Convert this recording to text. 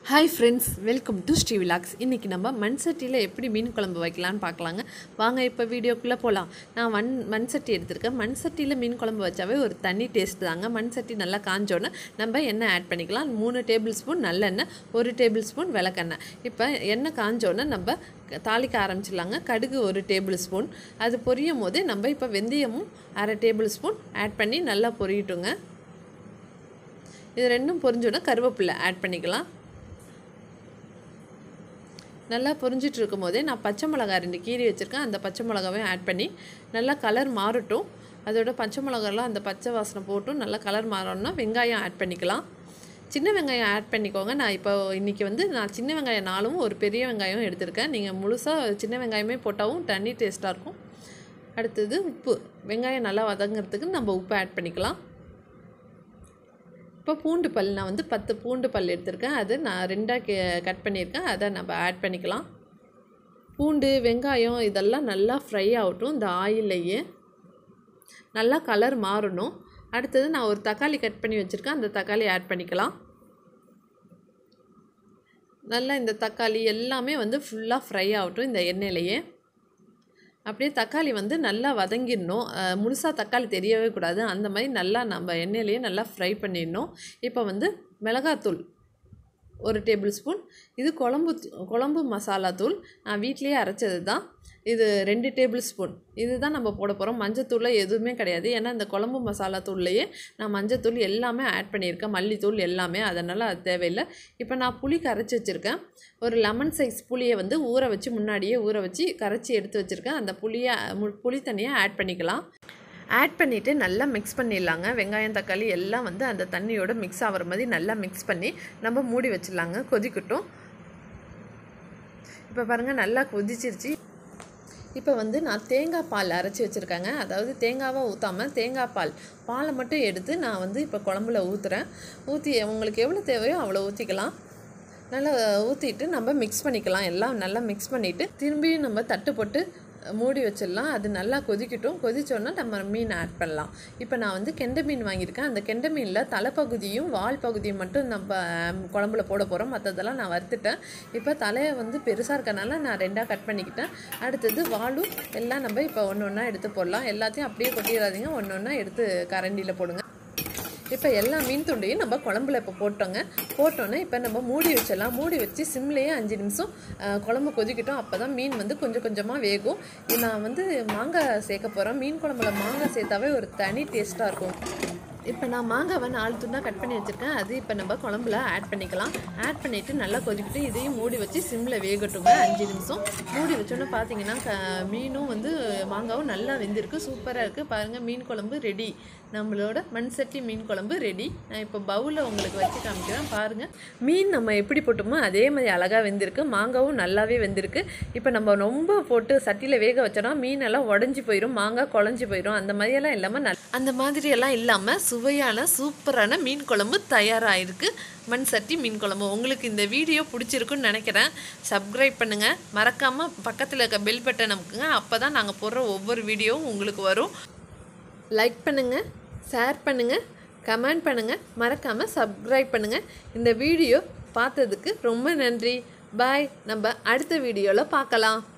hi friends welcome to Sri vlogs இன்றைக்கி நம்ம மண் சட்டியில் எப்படி மீன் குழம்பு வைக்கலான்னு பார்க்கலாங்க வாங்க இப்போ வீடியோக்குள்ளே போகலாம் நான் மண் மண் சட்டி எடுத்திருக்கேன் மண் சட்டியில் மீன் குழம்பு வச்சாவே ஒரு தனி டேஸ்ட் தாங்க மண் சட்டி நல்லா காஞ்சோன்னே நம்ம எண்ணெய் ஆட் பண்ணிக்கலாம் மூணு டேபிள் ஸ்பூன் நல்லெண்ணெய் ஒரு டேபிள் ஸ்பூன் விளக்கெண்ணெய் இப்போ எண்ணெய் காஞ்சோன்னே நம்ம தாளிக்க ஆரம்பிச்சிடலாங்க கடுகு ஒரு டேபிள் ஸ்பூன் அது பொரியும் போதே நம்ம இப்போ வெந்தயமும் அரை டேபிள் ஸ்பூன் ஆட் பண்ணி நல்லா பொரியட்டுங்க இது ரெண்டும் பொரிஞ்சோன்னா கருவேப்பிலை ஆட் பண்ணிக்கலாம் நல்லா பொரிஞ்சிட்டு இருக்கும் போதே நான் பச்சை மிளகா ரெண்டு கீரி வச்சுருக்கேன் அந்த பச்சை மிளகாவையும் ஆட் பண்ணி நல்லா கலர் மாறட்டும் அதோட பச்சை மிளகாலாம் அந்த பச்சை வாசனை போட்டும் நல்லா கலர் மாறணும்னா வெங்காயம் ஆட் பண்ணிக்கலாம் சின்ன வெங்காயம் ஆட் பண்ணிக்கோங்க நான் இப்போ இன்றைக்கி வந்து நான் சின்ன வெங்காயம் நாலும் ஒரு பெரிய வெங்காயம் எடுத்திருக்கேன் நீங்கள் முழுசாக சின்ன வெங்காயமே போட்டாவும் தண்ணி டேஸ்ட்டாக இருக்கும் அடுத்தது உப்பு வெங்காயம் நல்லா வதங்கிறதுக்கு நம்ம உப்பு ஆட் பண்ணிக்கலாம் இப்போ பூண்டு பல் நான் வந்து பத்து பூண்டு பல் எடுத்திருக்கேன் அது நான் ரெண்டாக கே கட் பண்ணியிருக்கேன் அதை நம்ம ஆட் பண்ணிக்கலாம் பூண்டு வெங்காயம் இதெல்லாம் நல்லா ஃப்ரை ஆகட்டும் இந்த ஆயிலையே நல்லா கலர் மாறணும் அடுத்தது நான் ஒரு தக்காளி கட் பண்ணி வச்சுருக்கேன் அந்த தக்காளி ஆட் பண்ணிக்கலாம் நல்லா இந்த தக்காளி எல்லாமே வந்து ஃபுல்லாக ஃப்ரை ஆகட்டும் இந்த எண்ணெயிலையே அப்படியே தக்காளி வந்து நல்லா வதங்கிடணும் முழுசாக தக்காளி தெரியவே கூடாது அந்த மாதிரி நல்லா நம்ம எண்ணெயிலேயே நல்லா ஃப்ரை பண்ணிடணும் இப்போ வந்து மிளகாத்தூள் ஒரு டேபிள் ஸ்பூன் இது குழம்பு குழம்பு மசாலா தூள் நான் வீட்லேயே அரைச்சது தான் இது ரெண்டு டேபிள் ஸ்பூன் இது தான் நம்ம போட போகிறோம் மஞ்சத்தூளில் எதுவுமே கிடையாது ஏன்னா இந்த குழம்பு மசாலா தூள்லையே நான் மஞ்சத்தூள் எல்லாமே ஆட் பண்ணியிருக்கேன் மல்லித்தூள் எல்லாமே அதனால் அது தேவையில்லை இப்போ நான் புளி கரைச்சி வச்சுருக்கேன் ஒரு லெமன் சைஸ் புளியை வந்து ஊற வச்சு முன்னாடியே ஊற வச்சு கரைச்சி எடுத்து வச்சுருக்கேன் அந்த புளியை புளி தண்ணியை ஆட் பண்ணிக்கலாம் ஆட் பண்ணிவிட்டு நல்லா மிக்ஸ் பண்ணிடலாங்க வெங்காயம் தக்காளி எல்லாம் வந்து அந்த தண்ணியோட மிக்ஸ் ஆகிற மாதிரி நல்லா மிக்ஸ் பண்ணி நம்ம மூடி வச்சிடலாங்க கொதிக்கட்டும் இப்போ பாருங்கள் நல்லா கொதிச்சிருச்சு இப்போ வந்து நான் தேங்காய் பால் அரைச்சி வச்சுருக்கேங்க அதாவது தேங்காவை ஊற்றாமல் தேங்காய் பால் பாலை மட்டும் எடுத்து நான் வந்து இப்போ குழம்புல ஊற்றுறேன் ஊற்றி உங்களுக்கு எவ்வளோ தேவையோ அவ்வளோ ஊற்றிக்கலாம் நல்லா ஊற்றிட்டு நம்ம மிக்ஸ் பண்ணிக்கலாம் எல்லாம் நல்லா மிக்ஸ் பண்ணிவிட்டு திரும்பியும் நம்ம தட்டு போட்டு மூடி வச்சிடலாம் அது நல்லா கொதிக்கட்டும் கொதிச்சோன்னா நம்ம மீன் ஆட் பண்ணலாம் இப்போ நான் வந்து கெண்டை மீன் வாங்கியிருக்கேன் அந்த கெண்டை மீனில் தலைப்பகுதியும் வால் பகுதியும் மட்டும் நம்ம குழம்புல போட போகிறோம் மற்றதெல்லாம் நான் வறுத்துட்டேன் இப்போ தலையை வந்து பெருசாக இருக்கனால நான் ரெண்டாக கட் பண்ணிக்கிட்டேன் அடுத்தது வாலும் எல்லாம் நம்ம இப்போ ஒன்று ஒன்றா எடுத்து போடலாம் எல்லாத்தையும் அப்படியே கொட்டிடாதீங்க ஒன்று ஒன்றா எடுத்து கரண்டியில் போடுங்க இப்போ எல்லா மீன் துண்டையும் நம்ம குழம்புல இப்போ போட்டோங்க போட்டோன்னே இப்போ நம்ம மூடி வச்சிடலாம் மூடி வச்சு சிம்லேயே அஞ்சு நிமிஷம் குழம்பு கொதிக்கட்டும் அப்போ தான் மீன் வந்து கொஞ்சம் கொஞ்சமாக வேகும் நான் வந்து மாங்காய் சேர்க்க போகிறேன் மீன் குழம்புல மாங்காய் சேர்த்தாவே ஒரு தனி டேஸ்ட்டாக இருக்கும் இப்போ நான் மாங்காவை நாலு துண்டாக கட் பண்ணி வச்சுருக்கேன் அது இப்போ நம்ம குழம்புல ஆட் பண்ணிக்கலாம் ஆட் பண்ணிவிட்டு நல்லா கொதிக்கிட்டு இதையும் மூடி வச்சு சிம்மில் வேகட்டுங்க அஞ்சு நிமிஷம் மூடி வச்சோன்னே பார்த்தீங்கன்னா க மீனும் வந்து மாங்காவும் நல்லா வெந்திருக்கு சூப்பராக இருக்குது பாருங்கள் மீன் குழம்பு ரெடி நம்மளோட மண் சட்டி மீன் குழம்பு ரெடி நான் இப்போ பவுலில் உங்களுக்கு வச்சு காமிக்கிறேன் பாருங்கள் மீன் நம்ம எப்படி போட்டோமோ அதே மாதிரி அழகாக வெந்திருக்கு மாங்காவும் நல்லாவே வெந்திருக்கு இப்போ நம்ம ரொம்ப போட்டு சட்டியில் வேக வச்சோன்னா மீனெல்லாம் உடஞ்சி போயிடும் மாங்காய் குழஞ்சி போயிடும் அந்த மாதிரியெல்லாம் இல்லாமல் நல் அந்த மாதிரியெல்லாம் இல்லாமல் சுவையான சூப்பரான மீன் குழம்பு தயாராகிருக்கு மண் சட்டி மீன் குழம்பு உங்களுக்கு இந்த வீடியோ பிடிச்சிருக்குன்னு நினைக்கிறேன் சப்ஸ்கிரைப் பண்ணுங்கள் மறக்காமல் பக்கத்தில் இருக்க பெல் பட்டன் நமக்குங்க அப்போ தான் நாங்கள் போடுற ஒவ்வொரு வீடியோவும் உங்களுக்கு வரும் லைக் பண்ணுங்கள் ஷேர் பண்ணுங்கள் கமெண்ட் பண்ணுங்கள் மறக்காமல் சப்ஸ்கிரைப் பண்ணுங்கள் இந்த வீடியோ பார்த்ததுக்கு ரொம்ப நன்றி பாய் நம்ம அடுத்த வீடியோவில் பார்க்கலாம்